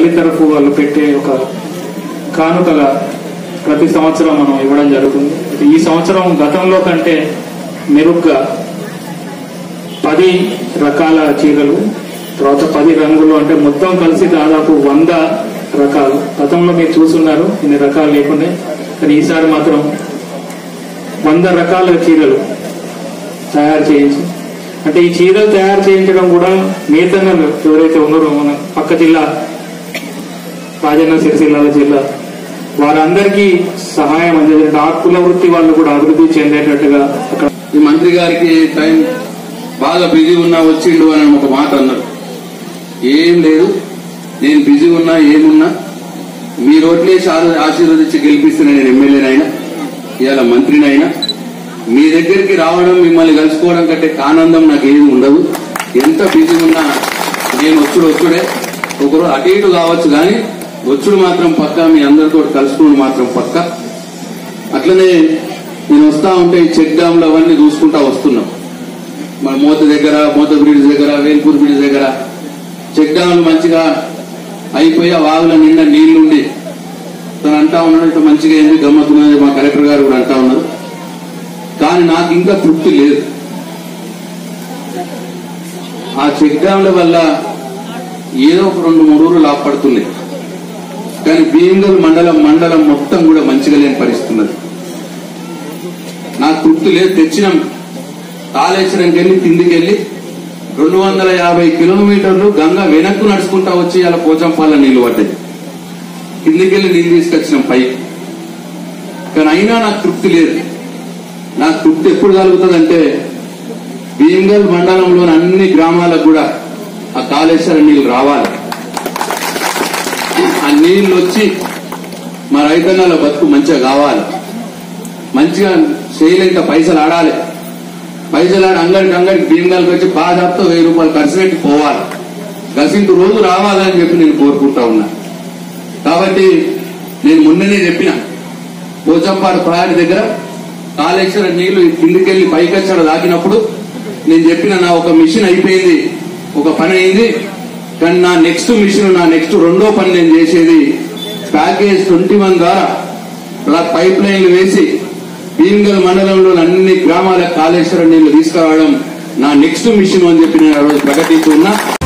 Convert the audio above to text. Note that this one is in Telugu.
తల్లి తరఫు వాళ్ళు పెట్టే ఒక కానుకగా ప్రతి సంవత్సరం మనం ఇవ్వడం జరుగుతుంది అయితే ఈ సంవత్సరం గతంలో కంటే మెరుగ్గా పది రకాల చీరలు తర్వాత పది రంగులు అంటే మొత్తం కలిసి దాదాపు వంద రకాలు గతంలో మీరు చూస్తున్నారు ఇన్ని రకాలు లేకుండా కానీ ఈసారి మాత్రం వంద రకాల చీరలు తయారు చేయించి అంటే ఈ చీరలు తయారు చేయించడం కూడా నేతన్నలు ఎవరైతే ఉన్నారో మన పక్క జిల్లా రాజన్న సిరిసిల్ల జిల్లా వారందరికీ సహాయం అందేది ఆ కుల వృత్తి వాళ్ళు కూడా అభివృద్ధి చెందేటట్టుగా అక్కడ ఈ మంత్రి గారికి టైం బాగా బిజీ ఉన్నా వచ్చిండు అని ఒక మాట అన్నారు ఏం లేదు నేను బిజీ ఉన్నా ఏమున్నా మీ రోట్లేసి ఆ- ఆశీర్వదించి గెలిపిస్తున్న నేను ఎమ్మెల్యేనైనా ఇవాళ మంత్రినైనా మీ దగ్గరికి రావడం మిమ్మల్ని కలుసుకోవడం కంటే ఆనందం నాకు ఏది ఉండదు ఎంత బిజీ ఉన్నా నేను వచ్చుడు వచ్చుడే ఒకరు అటు ఇటు కావచ్చు కానీ వచ్చుడు మాత్రం పక్క మీ అందరితో కలుసుకోవడం మాత్రం పక్క అట్లనే నేను వస్తా ఉంటే ఈ చెక్ డ్యాంలు అవన్నీ చూసుకుంటా వస్తున్నాం మన మోత దగ్గర మోత బ్రిడ్జ్ దగ్గర వేల్పూర్ బ్రిడ్జ్ దగ్గర చెక్ డ్యాంలు మంచిగా అయిపోయి ఆ వాగుల నిండా నీళ్లుండి తను అంటా ఉన్నాడు ఇట్లా మంచిగా ఏంది గమ్మత్తున్నది మా కలెక్టర్ గారు కూడా అంటా ఉన్నారు కానీ నాకు ఇంకా తృప్తి లేదు ఆ చెక్ డ్యాంల వల్ల ఏదో ఒక రెండు మూడు ఊరు లాభపడుతున్నాయి కానీ భీంగల్ మండలం మండలం మొత్తం కూడా మంచిగా లేని పరిస్థితి ఉన్నది నాకు తృప్తి లేదు తెచ్చినాం కాళేశ్వరంకి వెళ్ళి కిందికెళ్ళి రెండు వందల యాభై కిలోమీటర్లు గంగ వెనక్కు నడుచుకుంటా వచ్చి అలా పోచంపాల నీళ్లు పడ్డాయి కిందికెళ్ళి నీళ్లు తీసుకొచ్చినాం పైకి కానీ అయినా నాకు తృప్తి లేదు నాకు తృప్తి ఎప్పుడు కలుగుతుందంటే భీంగల్ మండలంలోని అన్ని గ్రామాలకు కూడా ఆ కాళేశ్వరం నీళ్లు రావాలి ఆ నీళ్లు వచ్చి మా రైతన్నల బతుకు మంచిగా కావాలి మంచిగా చేయలేక పైసలు ఆడాలి పైసలు ఆడి అంగడికి అంగడికి భీమగాలకు వచ్చి బాధాపుతో వెయ్యి రూపాయలు ఖర్చు పెట్టి పోవాలి గసింటి రోజు రావాలని చెప్పి నేను కోరుకుంటా ఉన్నా కాబట్టి నేను మొన్ననే చెప్పిన పోచంపాడు ప్రయాణి దగ్గర కాళేశ్వరం నీళ్లు కిందికెళ్లి పైకచ్చడ దాకినప్పుడు నేను చెప్పిన నా ఒక మిషన్ అయిపోయింది ఒక పని అయింది కానీ నా నెక్స్ట్ మిషన్ నా నెక్స్ట్ రెండో పని నేను చేసేది ప్యాకేజ్ ట్వంటీ వన్ ద్వారా ఇలా పైప్ లైన్లు వేసి భీమ్గల్ మండలంలో అన్ని గ్రామాల కాళేశ్వరం నీళ్లు తీసుకురావడం నా నెక్స్ట్ మిషన్ అని చెప్పి నేను ఆ రోజు ప్రకటిస్తున్నా